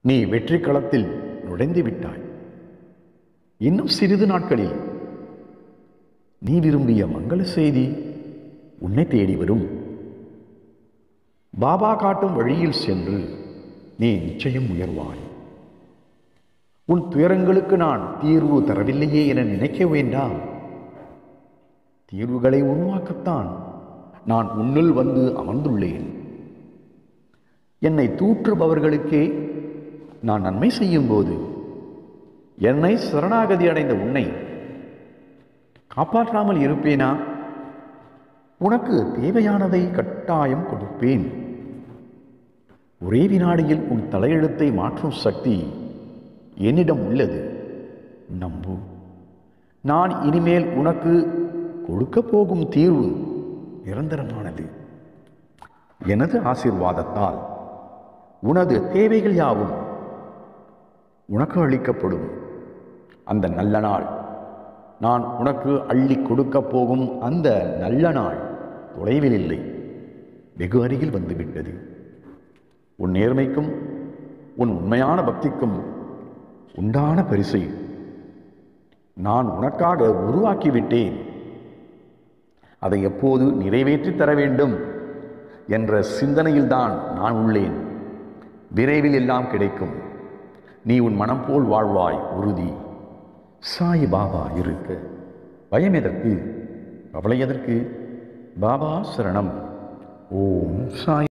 நீ வெற்றி களத்தில் நுழைந்து விட்டாய் இன்னும் சிறிது நாட்களில் நீ விரும்பிய மங்கள செய்தி உன்னை தேடி வரும் பாபா காட்டும் வழியில் சென்று நீ நிச்சயம் உயர்வாய் உன் துயரங்களுக்கு நான் தீர்வு தரவில்லையே என நினைக்க வேண்டாம் தீர்வுகளை உருவாக்கத்தான் நான் உன்னுள் வந்து அமர்ந்துள்ளேன் என்னை தூற்றுபவர்களுக்கே நான் நன்மை செய்யும் போது என்னை சரணாகதி அடைந்த உன்னை காப்பாற்றாமல் இருப்பேனா உனக்கு தேவையானதை கட்டாயம் கொடுப்பேன் ஒரே வினாடியில் உன் தலையெழுத்தை மாற்றும் சக்தி என்னிடம் உள்ளது நம்பு நான் இனிமேல் உனக்கு கொடுக்கப் போகும் தீர்வு நிரந்தரமானது எனது ஆசீர்வாதத்தால் உனது தேவைகள் யாவும் உனக்கு அளிக்கப்படும் அந்த நல்ல நாள் நான் உனக்கு அள்ளி கொடுக்கப் போகும் அந்த நல்ல நாள் தொலைவில் இல்லை வெகு அருகில் வந்துவிட்டது உன் நேர்மைக்கும் உன் உண்மையான பக்திக்கும் உண்டான பரிசை நான் உனக்காக உருவாக்கிவிட்டேன் அதை எப்போது நிறைவேற்றி தர வேண்டும் என்ற சிந்தனையில்தான் நான் உள்ளேன் விரைவில் எல்லாம் கிடைக்கும் நீ உன் மனம் போல் வாழ்வாய் உறுதி சாய் பாபா இருக்க பயம் எதற்கு கவலை எதற்கு பாபா சரணம் ஓம் சாய்